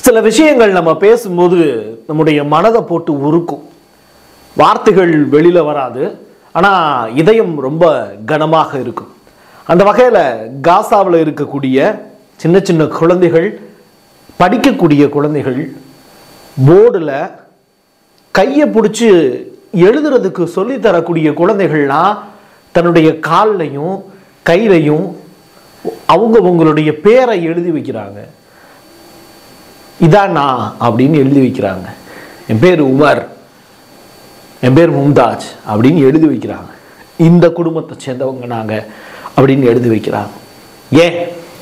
சில விஷயங்கள் நம்ம பேசும்போது நம்முடைய மனதை போட்டு உருக்கும் வார்த்தைகள் வெளியில வராது ஆனா இதயம் ரொம்ப கனமாக இருக்கும் அந்த வகையில காசாவில் இருக்கக்கூடிய சின்ன சின்ன குழந்தைகள் படிக்கக்கூடிய குழந்தைகள் போர்டில் கையை பிடிச்சி எழுதுறதுக்கு சொல்லி தரக்கூடிய குழந்தைகள்லாம் தன்னுடைய கால்லையும் கையிலையும் அவங்க உங்களுடைய பேரை எழுதி வைக்கிறாங்க இதான் நான் அப்படின்னு எழுதி வைக்கிறாங்க என் பேர் உமர் என் பேர் மும்தாஜ் அப்படின்னு எழுதி வைக்கிறாங்க இந்த குடும்பத்தை சேர்ந்தவங்க நாங்க அப்படின்னு எழுதி வைக்கிறாங்க ஏன்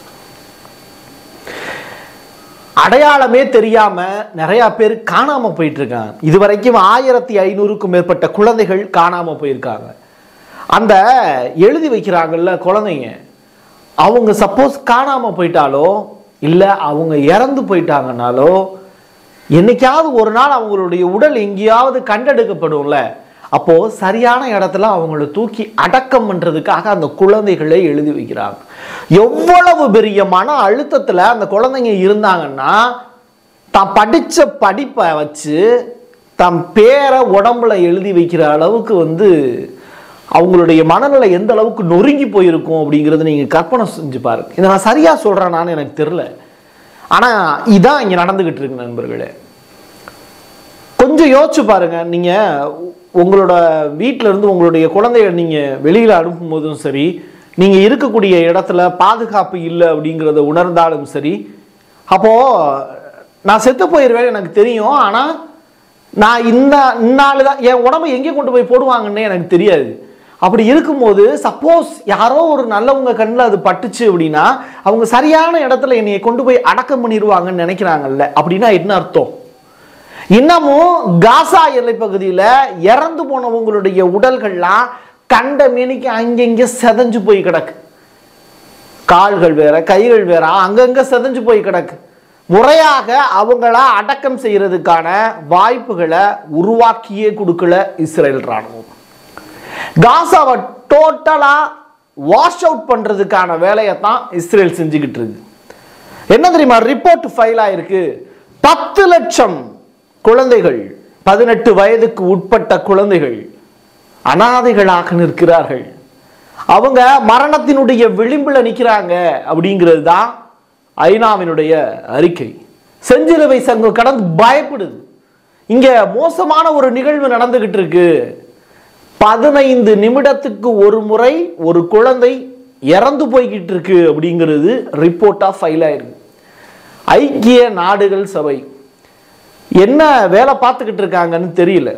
அடையாளமே தெரியாம நிறைய பேர் காணாம போயிட்டு இருக்காங்க இது வரைக்கும் ஆயிரத்தி ஐநூறுக்கும் மேற்பட்ட குழந்தைகள் காணாம போயிருக்காங்க அந்த எழுதி வைக்கிறாங்கல்ல குழந்தைங்க அவங்க சப்போஸ் காணாம போயிட்டாலோ இல்ல அவங்க இறந்து போயிட்டாங்கனாலோ என்னைக்காவது ஒரு நாள் அவங்களுடைய உடல் எங்கேயாவது கண்டெடுக்கப்படும்ல அப்போ சரியான இடத்துல அவங்கள தூக்கி அடக்கம் பண்றதுக்காக அந்த குழந்தைகளை எழுதி வைக்கிறாங்க எவ்வளவு பெரிய மன அழுத்தத்துல அந்த குழந்தைங்க இருந்தாங்கன்னா தான் படிச்ச படிப்பை வச்சு தம் பேரை உடம்புல எழுதி வைக்கிற அளவுக்கு வந்து அவங்களுடைய மனநிலை எந்த அளவுக்கு நொறுங்கி போயிருக்கும் அப்படிங்கிறத நீங்க கற்பனை செஞ்சு பாருங்க இதை நான் சரியா சொல்றேனான்னு எனக்கு தெரியல ஆனா இதான் இங்க நடந்துகிட்டு இருக்கு நண்பர்களே கொஞ்சம் யோசிச்சு பாருங்க நீங்க உங்களோட வீட்ல இருந்து உங்களுடைய குழந்தைய நீங்க வெளியில அனுப்பும் போதும் சரி நீங்க இருக்கக்கூடிய இடத்துல பாதுகாப்பு இல்லை அப்படிங்கிறத உணர்ந்தாலும் சரி அப்போ நான் செத்து போயிடுவேன் எனக்கு தெரியும் ஆனா நான் இந்த இந்நாள் தான் என் உடம்பை எங்கே கொண்டு போய் போடுவாங்கன்னு எனக்கு தெரியாது அப்படி இருக்கும்போது சப்போஸ் யாரோ ஒரு நல்லவங்க கண்ணில் அது பட்டுச்சு அப்படின்னா அவங்க சரியான இடத்துல என்னைய கொண்டு போய் அடக்கம் பண்ணிடுவாங்கன்னு நினைக்கிறாங்கல்ல அப்படின்னா என்ன அர்த்தம் இன்னமும் காசா எல்லைப் பகுதியில இறந்து போனவங்களுடைய உடல்கள்லாம் கண்ட மேனிக்கு அங்கங்க செதஞ்சு போய் கிடக்கு கால்கள் வேற கைகள் வேற அங்கங்க செதஞ்சு போய் கிடக்கு முறையாக அவங்கள அடக்கம் செய்யறதுக்கான வாய்ப்புகளை உருவாக்கியே கொடுக்கல இஸ்ரேல் ராணுவம் காசாவை டோட்டலா வாஷ் அவுட் பண்றதுக்கான வேலையை தான் இஸ்ரேல் செஞ்சுக்கிட்டு இருக்கு என்ன தெரியுமா ரிப்போர்ட் ஃபைல் ஆயிருக்கு பத்து லட்சம் குழந்தைகள் பதினெட்டு வயதுக்கு உட்பட்ட குழந்தைகள் அனாதைகளாக நிற்கிறார்கள் அவங்க மரணத்தினுடைய விளிம்புல நிக்கிறாங்க அப்படிங்கிறது தான் ஐநாவினுடைய அறிக்கை செஞ்சிலுவை சங்கம் கடந்து பயப்படுது இங்க மோசமான ஒரு நிகழ்வு நடந்துகிட்டு இருக்கு பதினைந்து நிமிடத்துக்கு ஒரு முறை ஒரு குழந்தை இறந்து போய்கிட்டு இருக்கு அப்படிங்கிறது ரிப்போர்ட்டா ஃபைல் ஆயிருக்கு ஐக்கிய நாடுகள் சபை என்ன வேலை பார்த்துக்கிட்டு இருக்காங்கன்னு தெரியல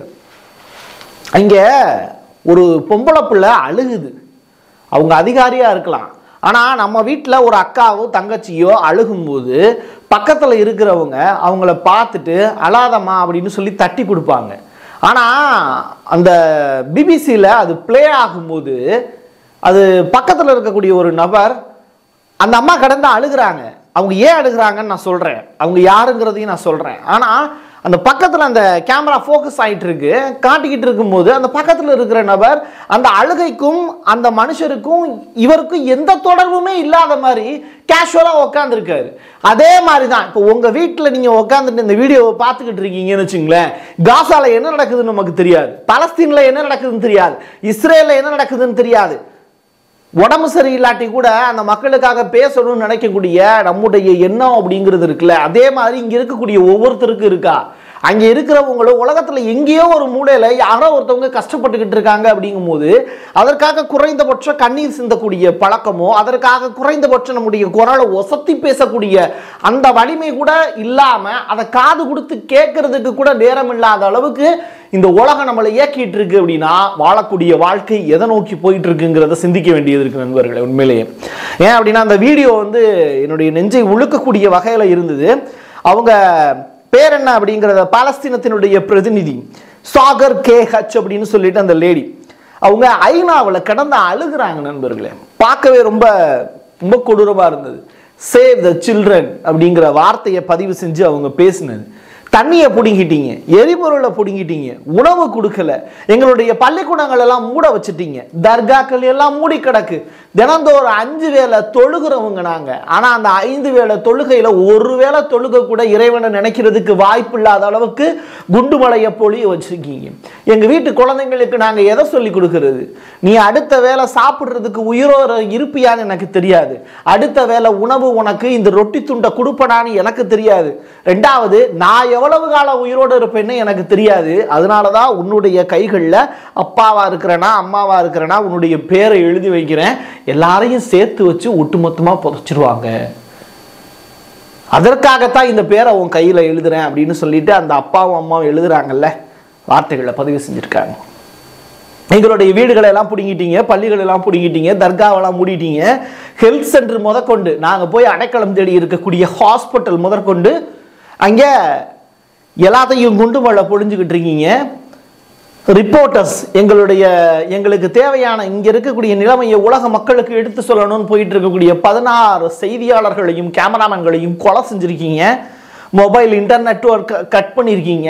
அங்க ஒரு பொம்பளை பிள்ளை அழுகுது அவங்க அதிகாரியா இருக்கலாம் ஆனா நம்ம வீட்டில் ஒரு அக்காவோ தங்கச்சியோ அழுகும்போது பக்கத்துல இருக்கிறவங்க அவங்கள பார்த்துட்டு அழாதம்மா அப்படின்னு சொல்லி தட்டி கொடுப்பாங்க ஆனா அந்த பிபிசியில் அது ப்ளே ஆகும்போது அது பக்கத்துல இருக்கக்கூடிய ஒரு நபர் அந்த அம்மா கடந்து அழுகுறாங்க அவங்க ஏன் அழுகுறாங்கன்னு நான் சொல்றேன் அவங்க யாருங்கிறதையும் நான் சொல்றேன் ஆனா அந்த பக்கத்துல அந்த கேமரா ஃபோக்கஸ் ஆயிட்டு இருக்கு காட்டிக்கிட்டு இருக்கும்போது அந்த பக்கத்துல இருக்கிற நபர் அந்த அழுகைக்கும் அந்த மனுஷருக்கும் இவருக்கும் எந்த தொடர்புமே இல்லாத மாதிரி கேஷுவலா உட்காந்துருக்காரு அதே மாதிரி தான் இப்போ உங்க வீட்டில் நீங்க உட்காந்துட்டு இந்த வீடியோவை பார்த்துக்கிட்டு இருக்கீங்கன்னு வச்சுங்களேன் காசால என்ன நடக்குதுன்னு நமக்கு தெரியாது பலஸ்தீன்ல என்ன நடக்குதுன்னு தெரியாது இஸ்ரேல்ல என்ன நடக்குதுன்னு தெரியாது உடம்பு சரியில்லாட்டி கூட அந்த மக்களுக்காக பேசணும்னு நினைக்கக்கூடிய நம்முடைய எண்ணம் அப்படிங்கிறது இருக்குல்ல அதே மாதிரி இங்க இருக்கக்கூடிய ஒவ்வொருத்தருக்கும் இருக்கா அங்க இருக்கிறவங்களும் உலகத்துல எங்கேயோ ஒரு மூலையில யாரோ ஒருத்தவங்க கஷ்டப்பட்டுக்கிட்டு இருக்காங்க அப்படிங்கும்போது அதற்காக குறைந்தபட்ச கண்ணீர் சிந்தக்கூடிய பழக்கமோ அதற்காக குறைந்தபட்சம் நம்முடைய குரலை ஒசத்தி பேசக்கூடிய அந்த வலிமை கூட இல்லாம அதை காது கொடுத்து கேட்கறதுக்கு கூட நேரம் இல்லாத அளவுக்கு இந்த உலகம் நம்மளை இயக்கிட்டு இருக்கு அப்படின்னா வாழக்கூடிய வாழ்க்கை எதை நோக்கி போயிட்டு இருக்குங்கிறத சிந்திக்க வேண்டியது இருக்கு நண்பர்களே உண்மையிலேயே ஏன் அப்படின்னா அந்த வீடியோ வந்து என்னுடைய நெஞ்சை உழுக்கக்கூடிய வகையில இருந்தது அவங்க பேர் என்ன அப்படிங்கிறத பாலஸ்தீனத்தினுடைய பிரதிநிதி சாகர் கே ஹச் அப்படின்னு சொல்லிட்டு அந்த லேடி அவங்க ஐநாவில் கடந்து அழுகுறாங்க நண்பர்களே பார்க்கவே ரொம்ப ரொம்ப கொடூரமா இருந்தது சேவ் த சில்ட்ரன் அப்படிங்கிற வார்த்தையை பதிவு செஞ்சு அவங்க பேசினது தண்ணியை பிடுங்கிட்டீங்க எரிபொருளை பிடுங்கிட்டீங்க உணவு கொடுக்கல எங்களுடைய பள்ளிக்கூடங்கள் எல்லாம் மூட வச்சுட்டீங்க தர்காக்கள் எல்லாம் மூடி கிடக்கு தினந்தோறும் அஞ்சு வேளை தொழுகிறவங்க நாங்க ஆனா அந்த ஐந்து வேளை தொழுகையில ஒரு வேளை தொழுக கூட இறைவனை நினைக்கிறதுக்கு வாய்ப்பு இல்லாத அளவுக்கு குண்டுமலைய பொழிய வச்சிருக்கீங்க எங்க வீட்டு குழந்தைங்களுக்கு நாங்க எதை சொல்லி கொடுக்கிறது நீ அடுத்த வேளை சாப்பிடுறதுக்கு உயிரோர இருப்பியான்னு எனக்கு தெரியாது அடுத்த வேளை உணவு உனக்கு இந்த ரொட்டி துண்டை கொடுப்பனான்னு எனக்கு தெரியாது ரெண்டாவது நான் எவ்வளவு காலம் உயிரோடு இருப்பேன்னு எனக்கு தெரியாது அதனாலதான் உன்னுடைய கைகளில் அப்பாவா இருக்கிறேனா அம்மாவா இருக்கிறேனா உன்னுடைய பேரை எழுதி வைக்கிறேன் எல்லாரையும் சேர்த்து வச்சு ஒட்டுமொத்தமா புதைச்சிருவாங்க அதற்காகத்தான் இந்த பேரை உன் கையில் எழுதுறேன் அப்படின்னு சொல்லிட்டு அந்த அப்பாவும் அம்மாவும் எழுதுறாங்கல்ல வார்த்தைகளை பதிவு செஞ்சிருக்காங்க எங்களுடைய வீடுகளை எல்லாம் பிடுங்கிட்டீங்க பள்ளிகள் எல்லாம் பிடுங்கிட்டீங்க தர்காவெல்லாம் மூடிட்டீங்க ஹெல்த் சென்டர் முதற்கொண்டு நாங்கள் போய் அடைக்கலம் தேடி இருக்கக்கூடிய ஹாஸ்பிட்டல் முதற்கொண்டு அங்கே எல்லாத்தையும் குண்டு மழை பொழிஞ்சுக்கிட்டு இருக்கீங்க ரிப்போர்ட்டர்ஸ் எங்களுடைய எங்களுக்கு தேவையான இங்க இருக்கக்கூடிய நிலைமையை உலக மக்களுக்கு எடுத்து சொல்லணும்னு போயிட்டு இருக்கக்கூடிய பதினாறு செய்தியாளர்களையும் கேமராமேன்களையும் கொலை செஞ்சிருக்கீங்க மொபைல் இன்டர்நெட் கட் பண்ணியிருக்கீங்க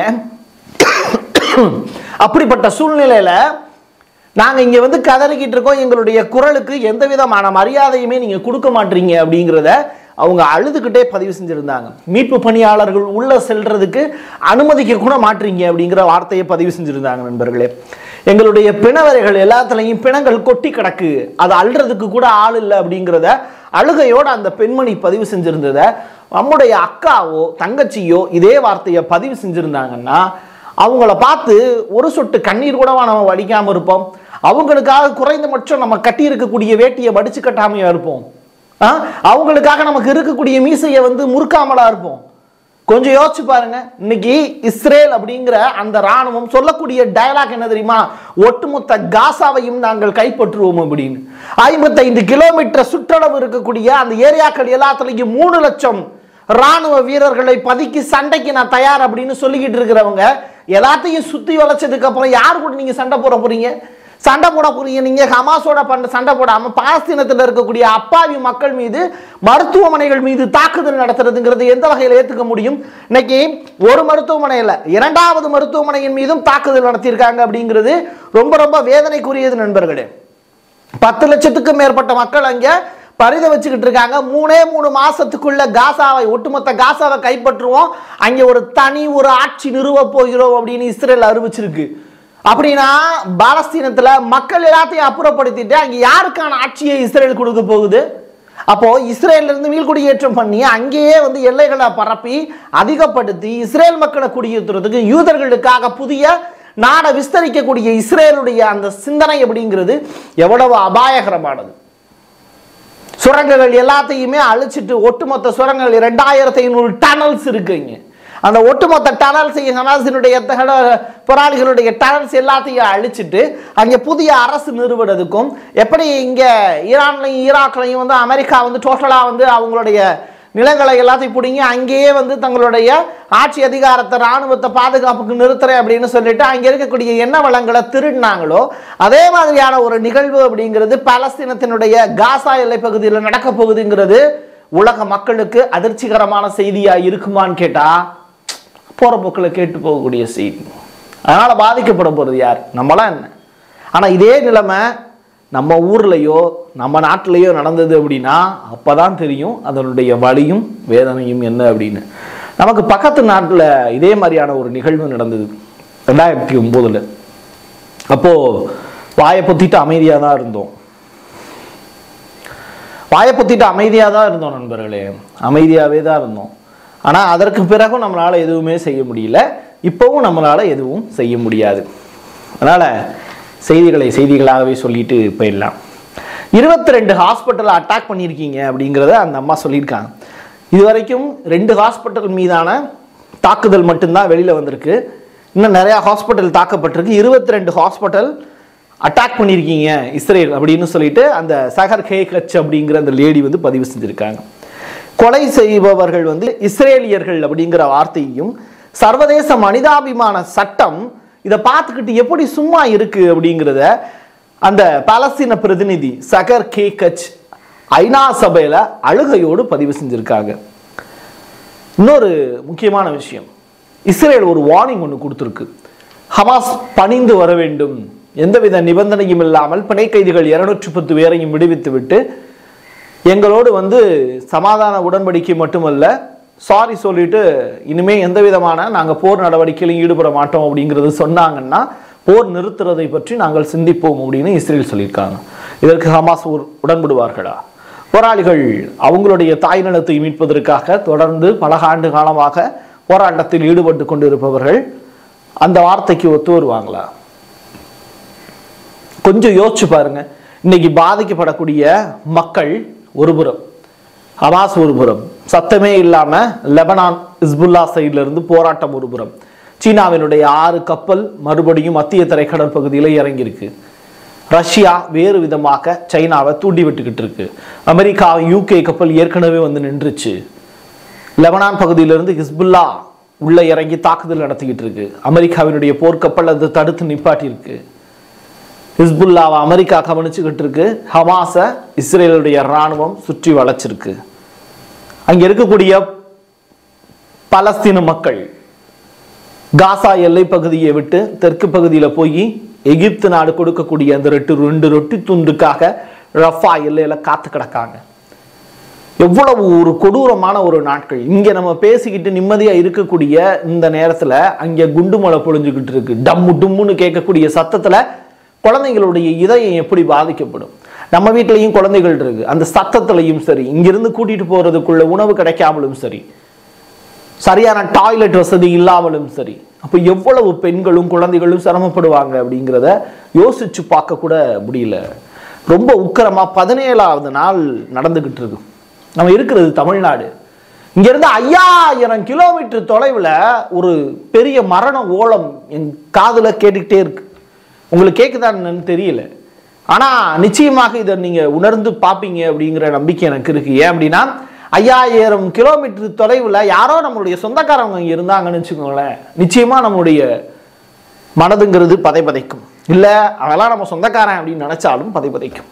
அப்படிப்பட்ட சூழ்நிலையில நாங்க இங்க வந்து கதறிக்கிட்டு இருக்கோம் எங்களுடைய குரலுக்கு எந்த விதமான மரியாதையுமே நீங்க கொடுக்க மாட்டீங்க அப்படிங்கிறத அவங்க அழுதுகிட்டே பதிவு செஞ்சிருந்தாங்க மீட்பு பணியாளர்கள் உள்ள செல்றதுக்கு அனுமதிக்க கூட மாட்டீங்க அப்படிங்கிற வார்த்தையை பதிவு செஞ்சிருந்தாங்க நண்பர்களே எங்களுடைய பிணவரைகள் எல்லாத்துலேயும் பிணங்கள் கொட்டி கிடக்கு அது அழுறதுக்கு கூட ஆள் இல்லை அப்படிங்கிறத அழுகையோட அந்த பெண்மணி பதிவு செஞ்சிருந்ததை நம்முடைய அக்காவோ தங்கச்சியோ இதே வார்த்தையை பதிவு செஞ்சிருந்தாங்கன்னா அவங்கள பார்த்து ஒரு சொட்டு கண்ணீர் கூடவா நம்ம வடிக்காம இருப்போம் அவங்களுக்காக குறைந்தபட்சம் நம்ம கட்டி இருக்கக்கூடிய வேட்டியை வடிச்சு கட்டாமையா இருப்போம் ஆ? அவங்களுக்காக நமக்கு இருக்கக்கூடிய மீசையை வந்து முறுக்காமலா இருப்போம் கொஞ்சம் யோசிச்சு பாருங்க இன்னைக்கு இஸ்ரேல் அப்படிங்கிற அந்த ராணுவம் சொல்லக்கூடிய டயலாக் என்ன தெரியுமா ஒட்டுமொத்த காசாவையும் நாங்கள் கைப்பற்றுவோம் அப்படின்னு ஐம்பத்தைந்து கிலோமீட்டர் சுற்றளவு இருக்கக்கூடிய அந்த ஏரியாக்கள் எல்லாத்துலயும் மூணு லட்சம் ராணுவ வீரர்களை பதுக்கி சண்டைக்கு நான் தயார் அப்படின்னு சொல்லிக்கிட்டு இருக்கிறவங்க எல்லாத்தையும் சுத்தி வளைச்சதுக்கு அப்புறம் யார் கூட நீங்க சண்டை போட போறீங்க சண்டை போட போறீங்க நீங்க ஹமாஸோட பண்ண சண்டை போடாம பாலஸ்தீனத்தில் இருக்கக்கூடிய அப்பாவி மக்கள் மீது மருத்துவமனைகள் மீது தாக்குதல் நடத்துறதுங்கிறது எந்த வகையில் ஏத்துக்க முடியும் இன்னைக்கு ஒரு மருத்துவமனையில் இரண்டாவது மருத்துவமனையின் மீதும் தாக்குதல் நடத்தியிருக்காங்க அப்படிங்கிறது ரொம்ப ரொம்ப வேதனைக்குரியது நண்பர்களே பத்து லட்சத்துக்கும் மேற்பட்ட மக்கள் அங்க பரித வச்சுக்கிட்டு இருக்காங்க மூணே மூணு மாசத்துக்குள்ள காசாவை ஒட்டுமொத்த காசாவை கைப்பற்றுவோம் அங்க ஒரு தனி ஒரு ஆட்சி நிறுவ போகிறோம் அப்படின்னு இஸ்ரேல் அறிவிச்சிருக்கு அப்படின்னா பாலஸ்தீனத்துல மக்கள் எல்லாத்தையும் அப்புறப்படுத்திட்டு அங்க யாருக்கான ஆட்சியை இஸ்ரேல் கொடுக்க போகுது அப்போ இஸ்ரேல்ல இருந்து மீள்குடியேற்றம் பண்ணி அங்கேயே வந்து எல்லைகளை பரப்பி அதிகப்படுத்தி இஸ்ரேல் மக்களை குடியேற்றுறதுக்கு யூதர்களுக்காக புதிய நாடை விஸ்தரிக்கக்கூடிய இஸ்ரேலுடைய அந்த சிந்தனை அப்படிங்கிறது எவ்வளவு அபாயகரமானது சுரங்கங்கள் எல்லாத்தையுமே அழிச்சிட்டு ஒட்டுமொத்த சுரங்கங்கள் இரண்டாயிரத்தி ஐநூறு டனல்ஸ் இருக்குங்க அந்த ஒட்டுமொத்த டனல்ஸ் ஹமாஸினுடைய தகட- போராளிகளுடைய டனல்ஸ் எல்லாத்தையும் அழிச்சிட்டு அங்கே புதிய அரசு நிறுவனதுக்கும் எப்படி இங்கே ஈரான்லையும் ஈராக்லையும் வந்து அமெரிக்கா வந்து டோட்டலாக வந்து அவங்களுடைய நிலங்களை எல்லாத்தையும் பிடிங்கி அங்கேயே வந்து தங்களுடைய ஆட்சி அதிகாரத்தை ராணுவத்தை பாதுகாப்புக்கு நிறுத்துறேன் அப்படின்னு சொல்லிட்டு அங்கே இருக்கக்கூடிய எண்ணெய் வளங்களை திருடினாங்களோ அதே மாதிரியான ஒரு நிகழ்வு அப்படிங்கிறது பாலஸ்தீனத்தினுடைய காசா எல்லை பகுதியில் நடக்க போகுதுங்கிறது உலக மக்களுக்கு அதிர்ச்சிகரமான செய்தியா இருக்குமான்னு கேட்டா போற போக்கில் கேட்டு போகக்கூடிய செய்தி அதனால பாதிக்கப்பட போறது யார் நம்மளாம் என்ன ஆனா இதே நிலைமை நம்ம ஊர்லயோ நம்ம நாட்டிலேயோ நடந்தது அப்படின்னா அப்பதான் தெரியும் அதனுடைய வலியும் வேதனையும் என்ன அப்படின்னு நமக்கு பக்கத்து நாட்டில் இதே மாதிரியான ஒரு நிகழ்வு நடந்தது ரெண்டாயிரத்தி ஒம்போதுல அப்போ வாயை பொத்திட்டு அமைதியாக தான் இருந்தோம் வாயை பொத்திட்டு அமைதியாக தான் இருந்தோம் நண்பர்களே அமைதியாகவே தான் இருந்தோம் ஆனால் அதற்கு பிறகும் நம்மளால் எதுவுமே செய்ய முடியல இப்போவும் நம்மளால் எதுவும் செய்ய முடியாது அதனால் செய்திகளை செய்திகளாகவே சொல்லிட்டு போயிடலாம் இருபத்தி ரெண்டு ஹாஸ்பிட்டலை அட்டாக் பண்ணியிருக்கீங்க அப்படிங்கிறத அந்த அம்மா சொல்லியிருக்காங்க இது வரைக்கும் ரெண்டு ஹாஸ்பிட்டல் மீதான தாக்குதல் மட்டும்தான் வெளியில் வந்திருக்கு இன்னும் நிறையா ஹாஸ்பிட்டல் தாக்கப்பட்டிருக்கு இருபத்தி ரெண்டு ஹாஸ்பிட்டல் அட்டாக் பண்ணியிருக்கீங்க இஸ்ரேல் அப்படின்னு சொல்லிட்டு அந்த சகர் கே கச் அப்படிங்கிற அந்த லேடி வந்து பதிவு செஞ்சுருக்காங்க கொலை செய்பவர்கள் வந்து இஸ்ரேலியர்கள் அப்படிங்கிற வார்த்தையும் சர்வதேச மனிதாபிமான சட்டம் இதை பார்த்துக்கிட்டு எப்படி சும்மா இருக்கு அப்படிங்கிறத அந்த பாலஸ்தீன பிரதிநிதி சகர் கே கச் ஐநா சபையில அழுகையோடு பதிவு செஞ்சிருக்காங்க இன்னொரு முக்கியமான விஷயம் இஸ்ரேல் ஒரு வார்னிங் ஒன்று கொடுத்துருக்கு ஹமாஸ் பணிந்து வர வேண்டும் எந்தவித நிபந்தனையும் இல்லாமல் பிணை கைதிகள் இருநூற்றி பத்து பேரையும் விடுவித்து விட்டு எங்களோடு வந்து சமாதான உடன்படிக்கை மட்டுமல்ல சாரி சொல்லிட்டு இனிமே எந்த விதமான நாங்கள் போர் நடவடிக்கையிலும் ஈடுபட மாட்டோம் அப்படிங்கிறது சொன்னாங்கன்னா போர் நிறுத்துறதை பற்றி நாங்கள் சிந்திப்போம் அப்படின்னு இஸ்ரேல் சொல்லியிருக்காங்க இதற்கு ஹமாஸ் உ- உடன்படுவார்களா போராளிகள் அவங்களுடைய தாய் நிலத்தை மீட்பதற்காக தொடர்ந்து பல ஆண்டு காலமாக போராட்டத்தில் ஈடுபட்டு கொண்டிருப்பவர்கள் அந்த வார்த்தைக்கு ஒத்து வருவாங்களா கொஞ்சம் யோசிச்சு பாருங்க இன்னைக்கு பாதிக்கப்படக்கூடிய மக்கள் ஒருபுறம் ஹமாஸ் ஒருபுறம் சத்தமே இல்லாம லெபனான் இஸ்புல்லா சைடுல இருந்து போராட்டம் ஒருபுறம் சீனாவினுடைய ஆறு கப்பல் மறுபடியும் மத்திய தரைக்கடல் பகுதியில் இறங்கியிருக்கு ரஷ்யா வேறு விதமாக சைனாவை தூண்டி விட்டுக்கிட்டு இருக்கு அமெரிக்கா யூகே கப்பல் ஏற்கனவே வந்து நின்றுச்சு லெபனான் பகுதியிலிருந்து ஹிஸ்புல்லா உள்ள இறங்கி தாக்குதல் நடத்திக்கிட்டு இருக்கு அமெரிக்காவினுடைய போர்க்கப்பல் அது தடுத்து நிப்பாட்டியிருக்கு ஹிஸ்புல்லாவை அமெரிக்கா கவனிச்சுக்கிட்டு இருக்கு ஹமாஸை இஸ்ரேலுடைய இராணுவம் சுற்றி வளைச்சிருக்கு அங்க இருக்கக்கூடிய பலஸ்தீன மக்கள் காசா எல்லை பகுதியை விட்டு தெற்கு பகுதியில போய் எகிப்து நாடு கொடுக்கக்கூடிய அந்த ரெட்டு ரெண்டு ரொட்டி துண்டுக்காக ரஃபா எல்லையில காத்து கிடக்காங்க எவ்வளவு ஒரு கொடூரமான ஒரு நாட்கள் இங்க நம்ம பேசிக்கிட்டு நிம்மதியா இருக்கக்கூடிய இந்த நேரத்துல அங்க குண்டு மழை பொழிஞ்சுக்கிட்டு இருக்கு டம்மு டும்முன்னு கேட்கக்கூடிய சத்தத்துல குழந்தைங்களுடைய இதயம் எப்படி பாதிக்கப்படும் நம்ம வீட்லயும் குழந்தைகள் இருக்கு அந்த சத்தத்திலையும் சரி இங்கிருந்து கூட்டிட்டு போறதுக்குள்ள உணவு கிடைக்காமலும் சரி சரியான டாய்லெட் வசதி இல்லாமலும் சரி அப்போ எவ்வளவு பெண்களும் குழந்தைகளும் சிரமப்படுவாங்க அப்படிங்கிறத யோசிச்சு பார்க்க கூட முடியல ரொம்ப உக்கிரமா பதினேழாவது நாள் நடந்துகிட்டு இருக்கு நம்ம இருக்கிறது தமிழ்நாடு இங்கிருந்து ஐயாயிரம் கிலோமீட்டர் தொலைவில் ஒரு பெரிய மரண ஓலம் என் காதுல கேட்டுக்கிட்டே இருக்கு உங்களுக்கு கேட்குதா என்னன்னு தெரியல ஆனா நிச்சயமாக இதை நீங்க உணர்ந்து பார்ப்பீங்க அப்படிங்கிற நம்பிக்கை எனக்கு இருக்கு ஏன் அப்படின்னா ஐயாயிரம் கிலோமீட்டர் தொலைவில் யாரோ நம்மளுடைய சொந்தக்காரவங்க இங்க இருந்தாங்கன்னு வச்சுக்கோங்களேன் நிச்சயமா நம்மளுடைய மனதுங்கிறது பதை பதைக்கும் இல்ல அதெல்லாம் நம்ம சொந்தக்காரன் அப்படின்னு நினைச்சாலும் பதை பதைக்கும்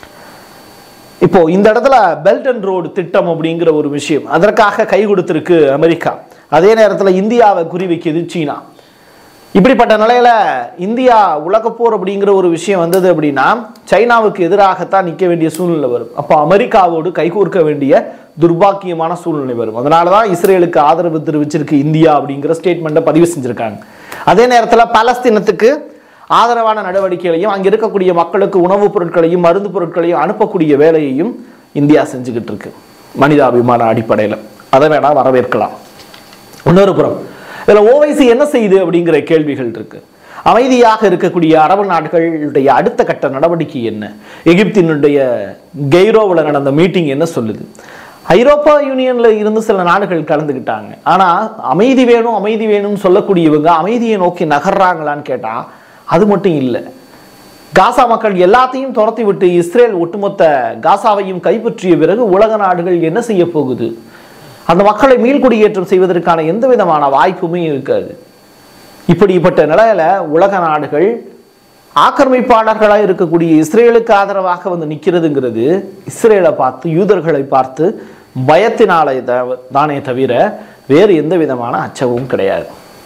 இப்போ இந்த இடத்துல பெல்ட் அண்ட் ரோடு திட்டம் அப்படிங்கிற ஒரு விஷயம் அதற்காக கை கொடுத்திருக்கு அமெரிக்கா அதே நேரத்தில் இந்தியாவை குறிவைக்குது சீனா இப்படிப்பட்ட நிலையில இந்தியா உலகப்போர் அப்படிங்கிற ஒரு விஷயம் வந்தது அப்படின்னா சைனாவுக்கு எதிராகத்தான் நிற்க வேண்டிய சூழ்நிலை வரும் அப்போ அமெரிக்காவோடு கைகோர்க்க வேண்டிய துர்பாக்கியமான சூழ்நிலை வரும் அதனால தான் இஸ்ரேலுக்கு ஆதரவு தெரிவிச்சிருக்கு இந்தியா அப்படிங்கிற ஸ்டேட்மெண்ட்டை பதிவு செஞ்சிருக்காங்க அதே நேரத்தில் பாலஸ்தீனத்துக்கு ஆதரவான நடவடிக்கைகளையும் அங்கே இருக்கக்கூடிய மக்களுக்கு உணவுப் பொருட்களையும் மருந்து பொருட்களையும் அனுப்பக்கூடிய வேலையையும் இந்தியா செஞ்சுக்கிட்டு இருக்கு மனிதாபிமான அடிப்படையில் அதை வேணா வரவேற்கலாம் இன்னொரு புறம் இதில் ஓவைசி என்ன செய்யுது அப்படிங்கிற கேள்விகள் இருக்கு அமைதியாக இருக்கக்கூடிய அரபு நாடுகளுடைய அடுத்த கட்ட நடவடிக்கை என்ன எகிப்தினுடைய கெய்ரோவில் நடந்த மீட்டிங் என்ன சொல்லுது ஐரோப்பா யூனியன்ல இருந்து சில நாடுகள் கலந்துக்கிட்டாங்க ஆனா அமைதி வேணும் அமைதி வேணும்னு சொல்லக்கூடியவங்க அமைதியை நோக்கி நகர்றாங்களான்னு கேட்டா அது மட்டும் இல்லை காசா மக்கள் எல்லாத்தையும் துரத்தி விட்டு இஸ்ரேல் ஒட்டுமொத்த காசாவையும் கைப்பற்றிய பிறகு உலக நாடுகள் என்ன செய்ய போகுது அந்த மக்களை மீள்குடியேற்றம் செய்வதற்கான எந்த விதமான வாய்ப்புமே இருக்காது இப்படிப்பட்ட நிலையில உலக நாடுகள் ஆக்கிரமிப்பாளர்களாக இருக்கக்கூடிய இஸ்ரேலுக்கு ஆதரவாக வந்து நிற்கிறதுங்கிறது இஸ்ரேலை பார்த்து யூதர்களை பார்த்து பயத்தினாலே த- தானே தவிர வேறு எந்த விதமான அச்சமும் கிடையாது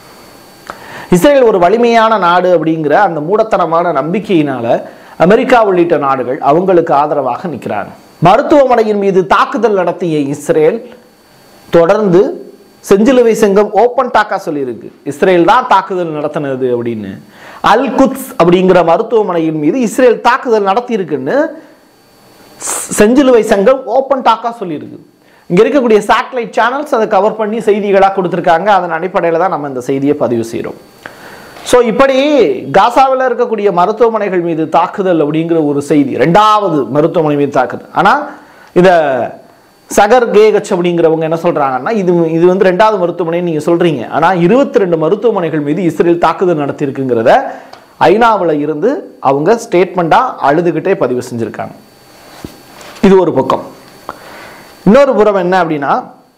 இஸ்ரேல் ஒரு வலிமையான நாடு அப்படிங்கிற அந்த மூடத்தனமான நம்பிக்கையினால அமெரிக்கா உள்ளிட்ட நாடுகள் அவங்களுக்கு ஆதரவாக நிற்கிறாங்க மருத்துவமனையின் மீது தாக்குதல் நடத்திய இஸ்ரேல் தொடர்ந்து செஞ்சிலுவை சங்கம் ஓப்பன் டாக்கா சொல்லியிருக்கு இஸ்ரேல் தான் தாக்குதல் நடத்தினது அப்படின்னு அல் குத்ஸ் அப்படிங்கிற மருத்துவமனையின் மீது இஸ்ரேல் தாக்குதல் நடத்தியிருக்குன்னு செஞ்சிலுவை சங்கம் ஓப்பன் டாக்கா சொல்லியிருக்கு இங்க இருக்கக்கூடிய சேட்டலைட் சேனல்ஸ் அதை கவர் பண்ணி செய்திகளாக கொடுத்துருக்காங்க அதன் அடிப்படையில் தான் நம்ம இந்த செய்தியை பதிவு செய்கிறோம் ஸோ இப்படி காசாவில் இருக்கக்கூடிய மருத்துவமனைகள் மீது தாக்குதல் அப்படிங்கிற ஒரு செய்தி ரெண்டாவது மருத்துவமனை மீது தாக்குதல் ஆனால் இந்த சகர் கேகச் அப்படிங்கிறவங்க என்ன சொல்றாங்கன்னா இது இது வந்து ரெண்டாவது மருத்துவமனை நீங்க சொல்றீங்க ஆனா இருபத்தி ரெண்டு மருத்துவமனைகள் மீது இஸ்ரேல் தாக்குதல் நடத்தியிருக்குங்கிறத ஐநாவில் இருந்து அவங்க ஸ்டேட்மெண்டா அழுதுகிட்டே பதிவு செஞ்சிருக்காங்க இது ஒரு பக்கம் இன்னொரு புறம் என்ன அப்படின்னா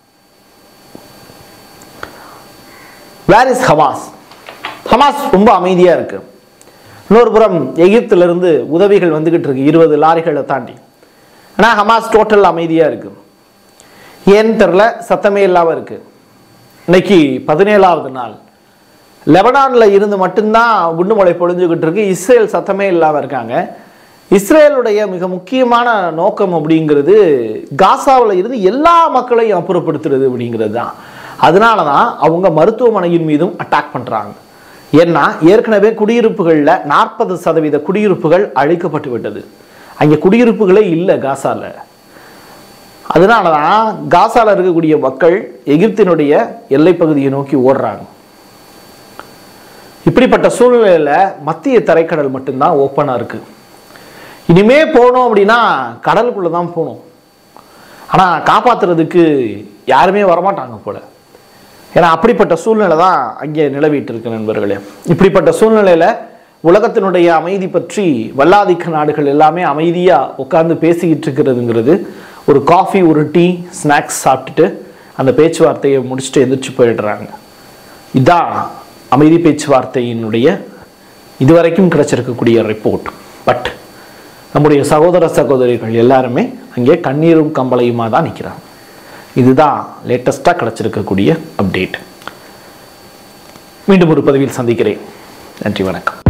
வேர் இஸ் ஹமாஸ் ஹமாஸ் ரொம்ப அமைதியா இருக்கு இன்னொரு புறம் எகிப்துல இருந்து உதவிகள் வந்துகிட்டு இருக்கு இருபது லாரிகளை தாண்டி ஆனா ஹமாஸ் டோட்டல் அமைதியா இருக்கு ஏன்னு தெரில சத்தமே இல்லாம இருக்கு இன்னைக்கு பதினேழாவது நாள் லெபனான்ல இருந்து மட்டும்தான் குண்டுமலை பொழிஞ்சுக்கிட்டு இருக்கு இஸ்ரேல் சத்தமே இல்லாம இருக்காங்க இஸ்ரேலுடைய மிக முக்கியமான நோக்கம் அப்படிங்கிறது காசாவில் இருந்து எல்லா மக்களையும் அப்புறப்படுத்துறது அப்படிங்கிறது தான் அதனால தான் அவங்க மருத்துவமனையின் மீதும் அட்டாக் பண்றாங்க ஏன்னா ஏற்கனவே குடியிருப்புகளில் நாற்பது சதவீத குடியிருப்புகள் அழிக்கப்பட்டு விட்டது அங்கே குடியிருப்புகளே இல்லை காசால அதனால தான் காசால இருக்கக்கூடிய மக்கள் எகிப்தினுடைய எல்லைப் பகுதியை நோக்கி ஓடுறாங்க இப்படிப்பட்ட சூழ்நிலையில மத்திய தரைக்கடல் மட்டும்தான் ஓப்பனா இருக்கு இனிமே போனோம் அப்படின்னா கடலுக்குள்ள தான் போகணும் ஆனா காப்பாத்துறதுக்கு யாருமே வரமாட்டாங்க போல ஏன்னா அப்படிப்பட்ட சூழ்நிலை தான் அங்கே நிலவிட்டு இருக்கு நண்பர்களே இப்படிப்பட்ட சூழ்நிலையில உலகத்தினுடைய அமைதி பற்றி வல்லாதிக்க நாடுகள் எல்லாமே அமைதியா உட்கார்ந்து பேசிக்கிட்டு இருக்கிறதுங்கிறது ஒரு காஃபி ஒரு டீ ஸ்நாக்ஸ் சாப்பிட்டுட்டு அந்த பேச்சுவார்த்தையை முடிச்சுட்டு எந்திரிச்சு போயிடுறாங்க இதான் அமைதி பேச்சுவார்த்தையினுடைய இதுவரைக்கும் கிடைச்சிருக்கக்கூடிய ரிப்போர்ட் பட் நம்முடைய சகோதர சகோதரிகள் எல்லாருமே அங்கே கண்ணீரும் கம்பளையுமா தான் நிற்கிறாங்க இதுதான் லேட்டஸ்ட்டாக கிடைச்சிருக்கக்கூடிய அப்டேட் மீண்டும் ஒரு பதிவில் சந்திக்கிறேன் நன்றி வணக்கம்